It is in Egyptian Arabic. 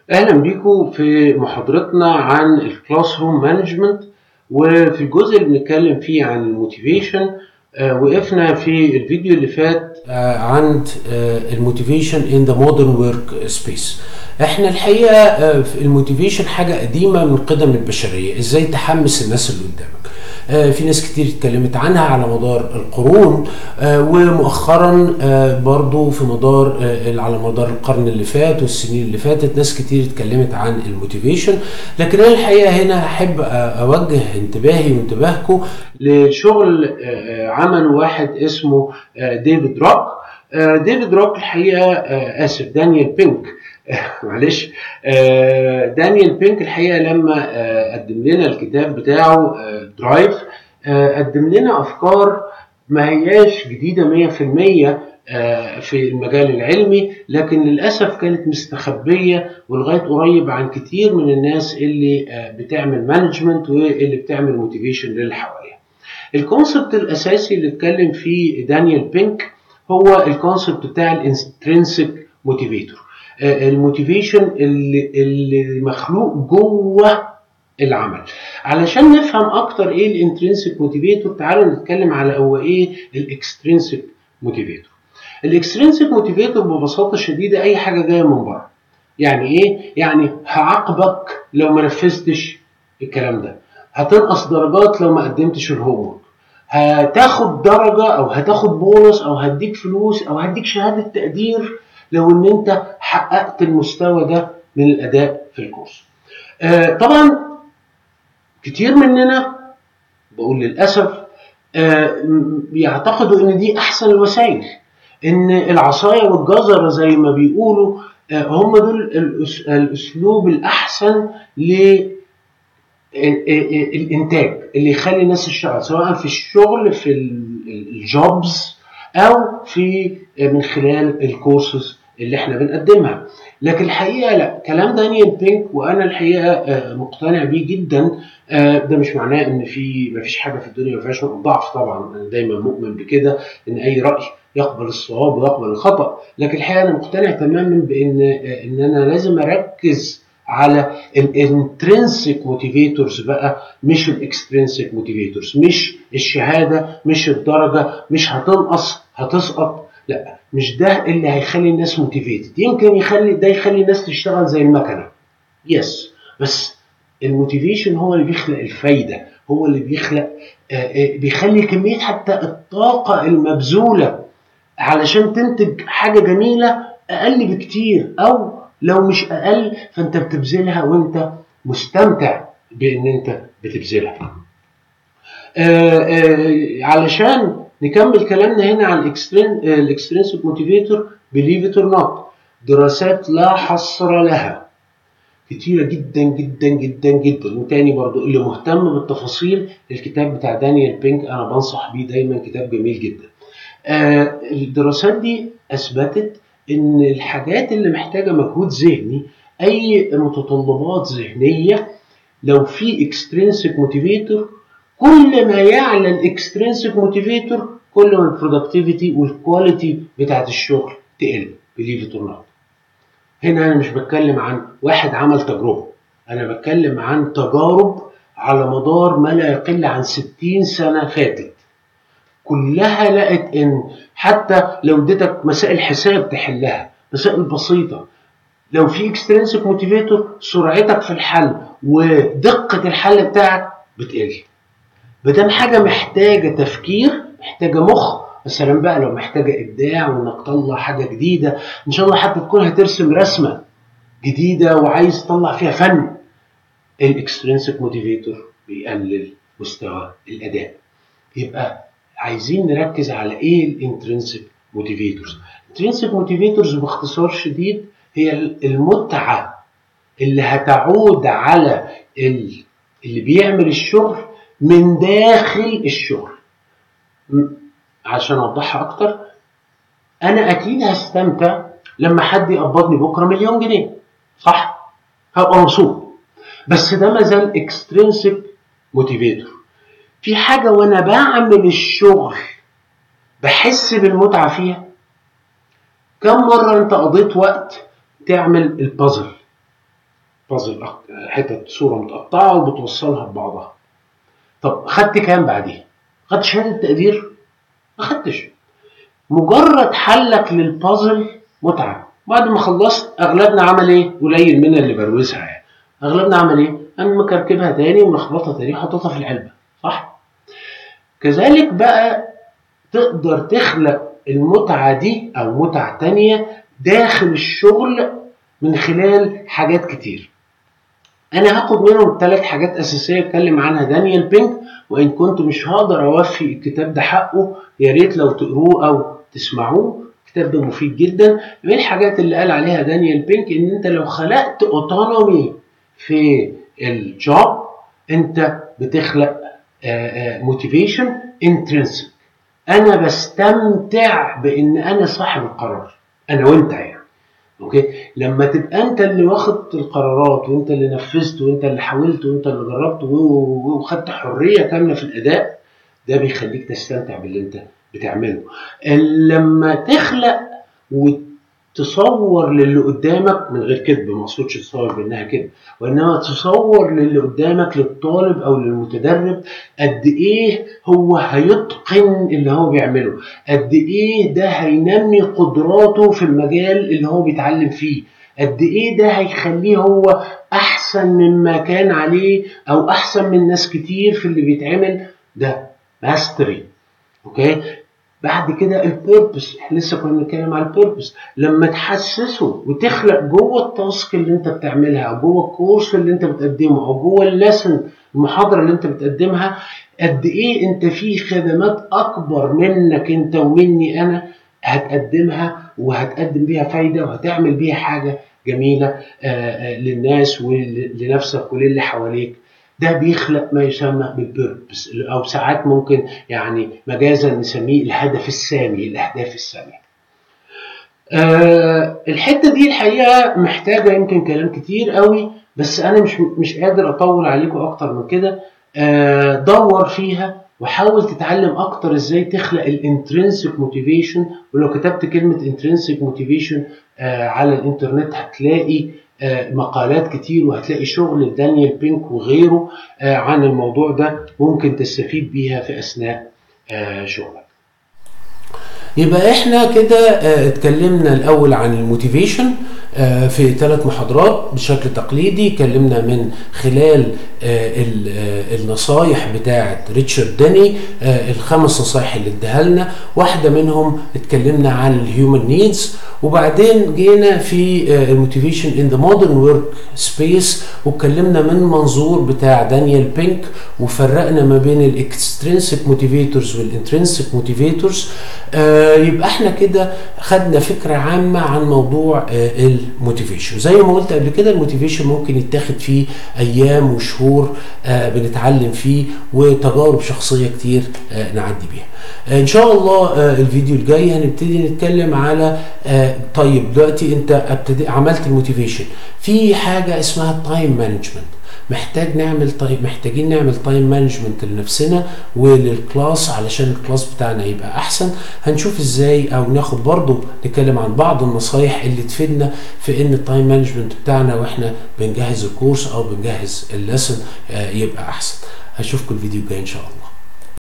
اهلا بيكم في محاضرتنا عن الكلاس روم مانجمنت وفي الجزء اللي بنتكلم فيه عن الموتيفيشن آه، وقفنا في الفيديو اللي فات آه، عند الموتيفيشن ان ذا مودرن ورك سبيس احنا الحقيقه آه، في الموتيفيشن حاجه قديمه من قدم البشريه ازاي تحمس الناس اللي قدامك آه، في ناس كتير اتكلمت عنها على مدار القرون آه، ومؤخرا آه، برضو في مدار آه، على مدار القرن اللي فات والسنين اللي فاتت ناس كتير اتكلمت عن الموتيفيشن لكن انا الحقيقه هنا احب أ- اوجه انتباهي وانتباهكم لشغل آه، آه، عمله واحد اسمه آه، ديفيد روك آه، ديفيد روك الحقيقه آه، اسف دانيال بينك معلش آه، دانيال بينك الحقيقه لما آه، قدم لنا الكتاب بتاعه آه، درايف آه، قدم لنا افكار ما هياش جديده 100% آه، في المجال العلمي لكن للاسف كانت مستخبيه ولغايه قريب عن كتير من الناس اللي آه، بتعمل مانجمنت واللي بتعمل موتيفيشن للي حواليها. الكونسبت الاساسي اللي اتكلم فيه دانيال بينك هو الكونسبت بتاع الانسترنسك موتيفيتور الموتيفيشن اللي, اللي مخلوق جوه العمل علشان نفهم اكتر ايه الانترنسك موتيفيتور تعالوا نتكلم على هو ايه الاكسترنسك موتيفيتور الاكسترنسك موتيفيتور ببساطه شديده اي حاجه جايه من بره يعني ايه يعني هعاقبك لو ما نفذتش الكلام ده هتنقص درجات لو ما قدمتش الهوم هتاخد درجه او هتاخد بونص او هديك فلوس او هديك شهاده تقدير لو ان انت حققت المستوى ده من الاداء في الكورس آه طبعا كتير مننا بقول للاسف آه م- بيعتقدوا ان دي احسن الوسائل ان العصايه والجزره زي ما بيقولوا آه هم دول الأس- الاسلوب الاحسن ل الانتاج اللي يخلي الناس تشتغل سواء في الشغل في ال- الجوبز او في من خلال الكورسز اللي احنا بنقدمها لكن الحقيقه لا كلام دانيال بينك وانا الحقيقه آه، مقتنع بيه جدا آه، ده مش معناه ان في ما فيش حاجه في الدنيا ما فيهاش نقط ضعف طبعا انا دايما مؤمن بكده ان اي راي يقبل الصواب ويقبل الخطا لكن الحقيقه انا مقتنع تماما بان آه، ان انا لازم اركز على الانترنسك موتيفيتورز بقى مش الاكسترنسك موتيفيتورز مش الشهاده مش الدرجه مش هتنقص هتسقط لا مش ده اللي هيخلي الناس موتيفيتد يمكن يخلي ده يخلي الناس تشتغل زي المكنه يس بس الموتيفيشن هو اللي بيخلق الفايده هو اللي بيخلق آه، آه، بيخلي كميه حتى الطاقه المبذوله علشان تنتج حاجه جميله اقل بكتير او لو مش اقل فانت بتبذلها وانت مستمتع بان انت بتبذلها آه، آه، علشان نكمل كلامنا هنا عن الاكسترنسك موتيفيتور بليف ات اور نوت دراسات لا حصر لها كتيرة جدا جدا جدا جدا وتاني برضو اللي مهتم بالتفاصيل الكتاب بتاع دانيال بينك انا بنصح بيه دايما كتاب جميل جدا آه الدراسات دي اثبتت ان الحاجات اللي محتاجه مجهود ذهني اي متطلبات ذهنيه لو في اكسترنسك موتيفيتور كل ما يعلى الاكسترنسك موتيفيتور كل ما البرودكتيفيتي والكواليتي بتاعت الشغل تقل بليف ات اور هنا انا مش بتكلم عن واحد عمل تجربه انا بتكلم عن تجارب على مدار ما لا يقل عن 60 سنه فاتت كلها لقت ان حتى لو اديتك مسائل حساب تحلها مسائل بسيطه لو في اكسترنسك موتيفيتور سرعتك في الحل ودقه الحل بتاعك بتقل مادام حاجه محتاجه تفكير محتاجه مخ مثلا بقى لو محتاجه ابداع وانك تطلع حاجه جديده ان شاء الله حتى تكون هترسم رسمه جديده وعايز تطلع فيها فن الاكسترنسك موتيفيتور بيقلل مستوى الاداء يبقى عايزين نركز على ايه الانترنسك موتيفيتورز الانترنسك موتيفيتورز باختصار شديد هي المتعه اللي هتعود على ال- اللي بيعمل الشغل من داخل الشغل م- عشان اوضحها اكتر انا اكيد هستمتع لما حد يقبضني بكره مليون جنيه صح هبقى مبسوط بس ده ما زال اكسترنسك موتيفيتور في حاجه وانا بعمل الشغل بحس بالمتعه فيها كم مره انت قضيت وقت تعمل البازل بازل حتت صوره متقطعه وبتوصلها ببعضها طب خدت كام بعديها خدت شهاده تقدير ما خدتش مجرد حلك للبازل متعه بعد ما خلصت اغلبنا عمل ايه قليل من اللي بروزها يعني اغلبنا عمل ايه قام مكركبها تاني وملخبطها تاني وحطيتها في العلبه صح كذلك بقى تقدر تخلق المتعه دي او متع تانية داخل الشغل من خلال حاجات كتير انا هاخد منهم ثلاث حاجات اساسيه اتكلم عنها دانيال بينك وان كنت مش هقدر اوفي الكتاب ده حقه يا ريت لو تقروه او تسمعوه الكتاب ده مفيد جدا من الحاجات اللي قال عليها دانيال بينك ان انت لو خلقت اوتونومي في الجوب انت بتخلق موتيفيشن انترنسك انا بستمتع بان انا صاحب القرار انا وانت يعني اوكي لما تبقى انت اللي واخد القرارات وانت اللي نفذت وانت اللي حاولت وانت اللي جربت وخدت حريه كامله في الاداء ده بيخليك تستمتع باللي انت بتعمله لما تخلق وتصور للي قدامك من غير كذب ما اقصدش تصور بانها كذب وانما تصور للي قدامك للطالب او للمتدرب قد ايه هو هيتقن اللي هو بيعمله قد ايه ده هينمي قدراته في المجال اللي هو بيتعلم فيه قد ايه ده هيخليه هو احسن مما كان عليه او احسن من ناس كتير في اللي بيتعمل ده ماستري اوكي بعد كده البيربس احنا لسه كنا بنتكلم على البيربس لما تحسسه وتخلق جوه التاسك اللي انت بتعملها او جوه الكورس اللي انت بتقدمه او جوه الليسن المحاضره اللي انت بتقدمها قد ايه انت في خدمات اكبر منك انت ومني انا هتقدمها وهتقدم بيها فايده وهتعمل بيها حاجه جميله للناس ولنفسك وللي حواليك ده بيخلق ما يسمى بالبيربس او ساعات ممكن يعني مجازا نسميه الهدف السامي الاهداف الساميه أه الحته دي الحقيقه محتاجه يمكن كلام كتير قوي بس انا مش مش قادر اطول عليكم اكتر من كده أه دور فيها وحاول تتعلم اكتر ازاي تخلق الانترنسك موتيفيشن ولو كتبت كلمه انترنسك موتيفيشن أه على الانترنت هتلاقي مقالات كتير وهتلاقي شغل دانيال بينك وغيره عن الموضوع ده ممكن تستفيد بيها في اثناء شغلك يبقى احنا كده اتكلمنا الاول عن الموتيفيشن في ثلاث محاضرات بشكل تقليدي اتكلمنا من خلال النصايح بتاعه ريتشارد داني الخمس نصايح اللي اداها لنا واحده منهم اتكلمنا عن الهيومن نيدز وبعدين جينا في الموتيفيشن ان ذا مودرن ورك سبيس واتكلمنا من منظور بتاع دانيال بينك وفرقنا ما بين الاكسترنسك موتيفيتورز والانترنسك موتيفيتورز يبقى احنا كده خدنا فكره عامه عن موضوع الموتيفيشن زي ما قلت قبل كده الموتيفيشن ممكن يتاخد فيه ايام وشهور بنتعلم فيه وتجارب شخصيه كتير نعدي بيها ان شاء الله الفيديو الجاي هنبتدي نتكلم على طيب دلوقتي انت ابتدي عملت الموتيفيشن في حاجه اسمها التايم مانجمنت محتاج نعمل طيب محتاجين نعمل تايم مانجمنت لنفسنا وللكلاس علشان الكلاس بتاعنا يبقى احسن هنشوف ازاي او ناخد برضو نتكلم عن بعض النصايح اللي تفيدنا في ان التايم مانجمنت بتاعنا واحنا بنجهز الكورس او بنجهز الليسن يبقى احسن هشوفكم الفيديو الجاي ان شاء الله